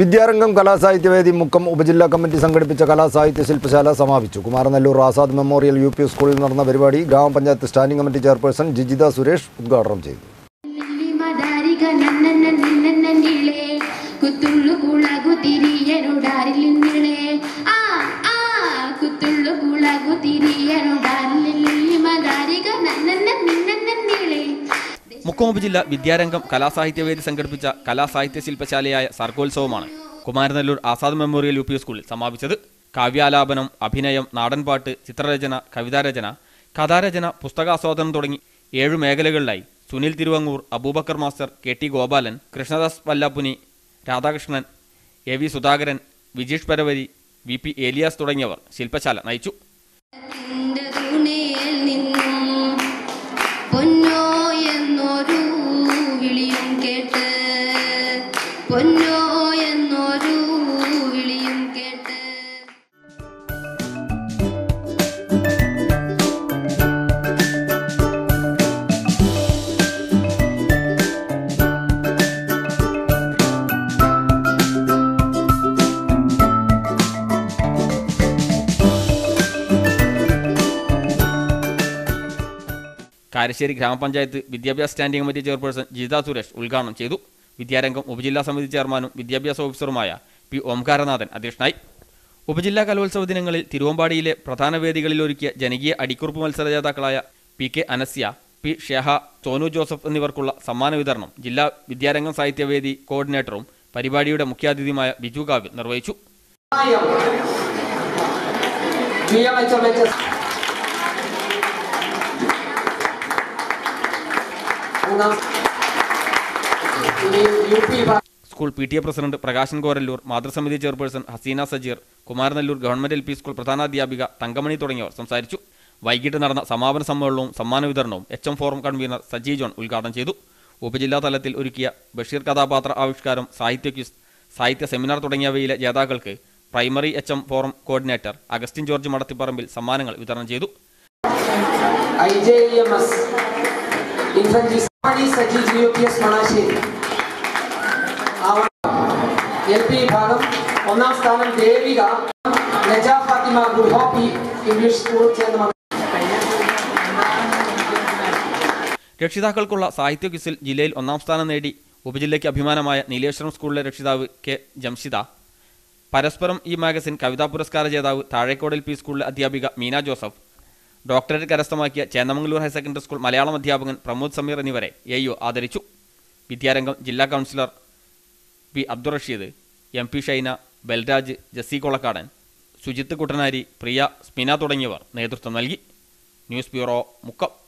വിദ്യാരംഗം കലാസാഹിത്യവേദി മുക്കം ഉപജില്ലാ കമ്മിറ്റി സംഘടിപ്പിച്ച കലാസാഹിത്യ ശില്പശാല സമാപിച്ചു Kumaranellur Azad memorial U P സ്കൂളിൽ നടന്ന പരിപാടി ഗ്രാമപഞ്ചായത്ത് standing committee chairperson Jijitha Suresh ഉദ്ഘാടനം ചെയ്തു മദാരിക നന്നന്ന നിന്നന്ന നീളെ കുത്തുള്ളു കുളകു തിരിയനുടാരില്ലിന്നിളെ ആ ആ കുത്തുള്ളു കുളകു തിരിയനുടാരില്ലില്ലി മദാരിക നന്നന്ന നിന്നന്ന നീളെ മുക്കം ഉപജില്ല വിദ്യാരംഗം കലാസാഹിത്യവേദി സംഘടിപ്പിച്ച കലാസാഹിത്യ ശില്പശാലയായ സർഗോത്സവമാണ് Kumaranellur Azad memorial U P സ്കൂളിൽ സമാപിച്ചത് കാവ്യാലാപനം അഭിനയം നാടൻപാട്ട് ചിത്രരചന കവിതാരചന കഥാരചന പുസ്തകാസ്വാദനം തുടങ്ങി ഏഴു മേഖലകളിലായി Sunil Thiruvangoor Abubakar master K T Gopalan Krishnadas Vallappuni Radhakrishnan A V Sudhakaran Vijeesh Paravari V P Elias തുടങ്ങിയവർ ശില്പശാല നയിച്ചു നിന്റെ തുണയിൽ നിന്നും പൊന്നോ എന്നൊരു വിളിയും കേട്ട് പൊന്നോ എന്നൊരു വിളിയും കേട്ട് കാരശ്ശേരി ഗ്രാമപഞ്ചായത്ത് വിദ്യാഭ്യാസ standing committee chairperson Jitha Suresh ഉദ്ഘാടനം ചെയ്തു വിദ്യാരംഗം ഉപജില്ലാ സമിതി ചെയർമാനും വിദ്യാഭ്യാസ ഓഫീസറുമായ പി ഓംകാരനാഥൻ അധ്യക്ഷനായി ഉപജില്ലാ കലോത്സവ ദിനങ്ങളിൽ തിരുവമ്പാടിയിലെ പ്രധാന വേദികളിൽ ഒരുക്കിയ ജനകീയ അടിക്കുറിപ്പ് മത്സര ജേതാക്കളായ P K Anasya P Sheha Sonu Joseph എന്നിവർക്കുള്ള സമ്മാന വിതരണം ജില്ലാ വിദ്യാരംഗം സാഹിത്യവേദി കോർഡിനേറ്ററും പരിപാടിയുടെ മുഖ്യാതിഥിയുമായ ബിജു കാവ്യ നിർവഹിച്ചു GMHMHS. മൂന്നാം ഇനി യു പി വിഭാഗം school P T A president Prakashan Korallur മാതൃസമിതി chairperson Haseena Sajeer Kumaranellur government L P school പ്രധാനാധ്യാപിക തങ്കമണി തുടങ്ങിയവർ സംസാരിച്ചു വൈകിട്ട് നടന്ന സമാപന സമ്മേളനവും സമ്മാന വിതരണവും H M forum convener Saji John ഉദ്ഘാടനം ചെയ്തു ഉപജില്ലാ തലത്തിൽ ഒരുക്കിയ ബഷീർ കഥാപാത്ര ആവിഷ്കാരം സാഹിത്യ ക്വിസ് സാഹിത്യ സെമിനാർ തുടങ്ങിയവയിലെ ജേതാക്കൾക്ക് primary H M forum coordinator Augustine George Madathipparambil സമ്മാനങ്ങൾ വിതരണം ചെയ്തു I J E M S infantry Samani Saji G U P S Manassery L P വിഭാഗം ഒന്നാം സ്ഥാനം Devika Naja Fathima good hope English school ചേർന്ന് രക്ഷിതാക്കൾക്കുള്ള സാഹിത്യ ക്വിസിൽ ജില്ലയിൽ ഒന്നാം സ്ഥാനം നേടി ഉപജില്ലയ്ക്ക് അഭിമാനമായ നീലേശ്വരം സ്കൂളിലെ രക്ഷിതാവ് കെ ജംഷിദ പരസ്പരം ഈ മാഗസിൻ കവിതാ പുരസ്കാര ജേതാവ് താഴേക്കോടൽ പി സ്കൂളിലെ അധ്യാപിക മീന ജോസഫ് ഡോക്ടറേറ്റ് കരസ്ഥമാക്കിയ Chennamangalur higher secondary school Malayalam അധ്യാപകൻ പ്രമോദ് സമീർ എന്നിവരെ എ യു ആദരിച്ചു വിദ്യാരംഗം ജില്ലാ councillor P Abdul Rasheed M P Shaina Balraj Jessy Kolakkadan Sujith കുട്ടനാരി പ്രിയ സ്മിന തുടങ്ങിയവർ നേതൃത്വം നൽകി ന്യൂസ് ബ്യൂറോ മുക്കം